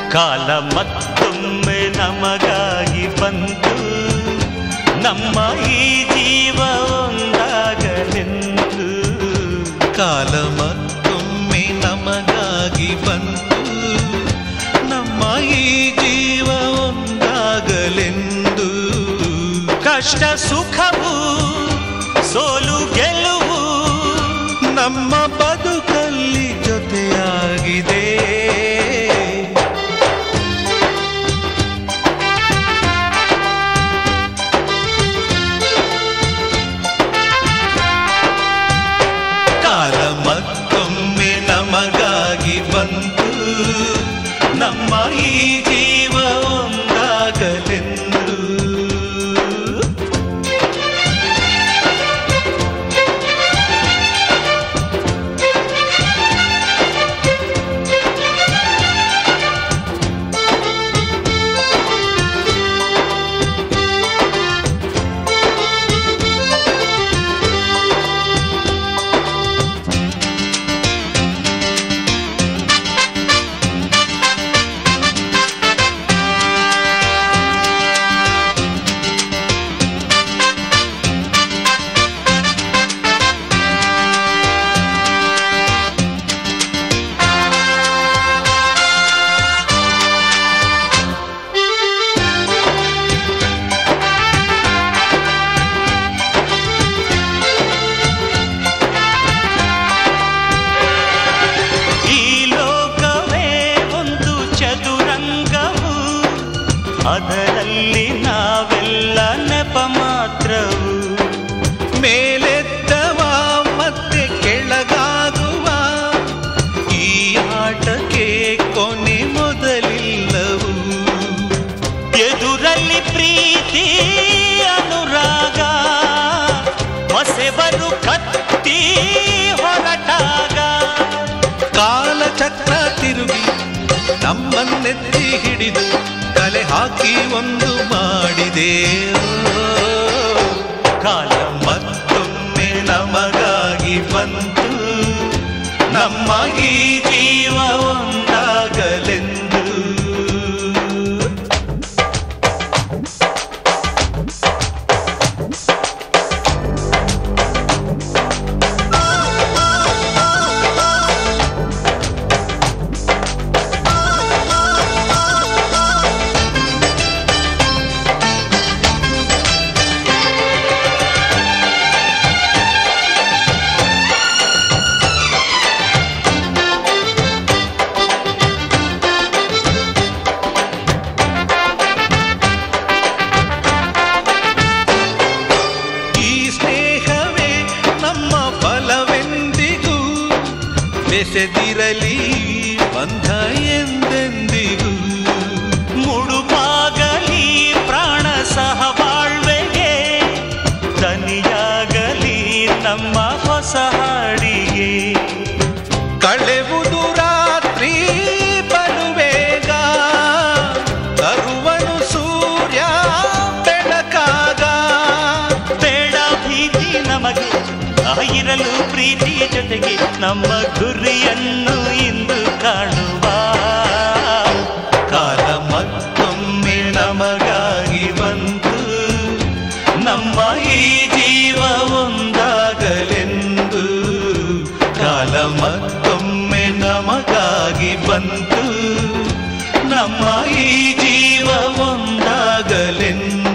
ಕಾಲ ಮತ್ತೊಮ್ಮೆ ನಮಗಾಗಿ ಬಂತು ನಮ್ಮ ಈ ಜೀವ ಒಂದಾಗಲೆಂದು ಕಾಲ ಮತ್ತೊಮ್ಮೆ ನಮಗಾಗಿ ಬಂತು ನಮ್ಮ ಈ ಜೀವ ಒಂದಾಗಲೆಂದು ಕಷ್ಟ ಸುಖವು ಸೋಲು ಗೆಲುವು ನಮ್ಮ ಬದುಕಲ್ಲಿ ಜೊತೆಯಾಗಿದೆ ಕಾಲ ಮತ್ತೊಮ್ಮೆ ನಮಗಾಗಿ ಬಂತು ನಮ್ಮ ಈ ಜೀವ ಒಂದಾಗಲೆಂದು ಈ ಲೋಕವೇ ಒಂದು ಚದುರಂಗವು ಅದರಲ್ಲಿ ನಾವೆಲ್ಲ ನೆಪ ಮಾತ್ರವು ಮೇಲೆದ್ದವ ಮತ್ತೆ ಕೆಳಗಾಗುವ ಈ ಆಟಕ್ಕೆ ಕೊನೆ ಮೊದಲಿಲ್ಲವು ಎದುರಲ್ಲಿ ಪ್ರೀತಿ ಅನುರಾಗ ಹೊಸೆಬರು ಕತ್ತಿ ಹೊರಟಾಗ ಕಾಲಚಕ್ರ ತಿರುಗಿ ನಮ್ಮನ್ನೆತ್ತಿ ಹಿಡಿದು ಕಲೆ ಹಾಕಿ ಒಂದು ಮಾಡಿದೆ ಕಾಲ ಮತ್ತೊಮ್ಮೆ ನಮಗಾಗಿ ಬಂತು ನಮ್ಮ ಈ ಜೀವ ಒಂದಾಗಲೆಂದು ಈ ಸ್ನೇಹವೇ ನಮ್ಮ ಬಲವೆಂದಿಗೂ ಬೆಸೆದಿರಲಿ ಬಂಧ ಎಂದೆಂದಿಗೂ ಮುಡುಪಾಗಲಿ ಪ್ರಾಣ ಸಹ ಬಾಳ್ವೆಗೆ ದನಿಯಾಗಲಿ ನಮ್ಮ ಹೊಸ ಹಾಡಿಗೆ ಕಳೆವುದು ರಾತ್ರಿ ಬರುವೇಗ ತರುವನು ಸೂರ್ಯ ಬೆಳಕಾಗ ಬೇಡ ಭೀತಿ ನಮಗೆ ಇರಲು ಪ್ರೀತಿ ಜೊತೆಗೆ ನಮ್ಮ ಗುರಿಯನ್ನು ಇಂದು ಕಾಣುವ ಕಾಲ ಮತ್ತೊಮ್ಮೆ ನಮಗಾಗಿ ಬಂತು ನಮ್ಮ ಈ ಜೀವ ಒಂದಾಗಲೆಂದು ಕಾಲ ಮತ್ತೊಮ್ಮೆ ನಮಗಾಗಿ ಬಂತು ನಮ್ಮ ಈ ಜೀವ ಒಂದಾಗಲೆಂದು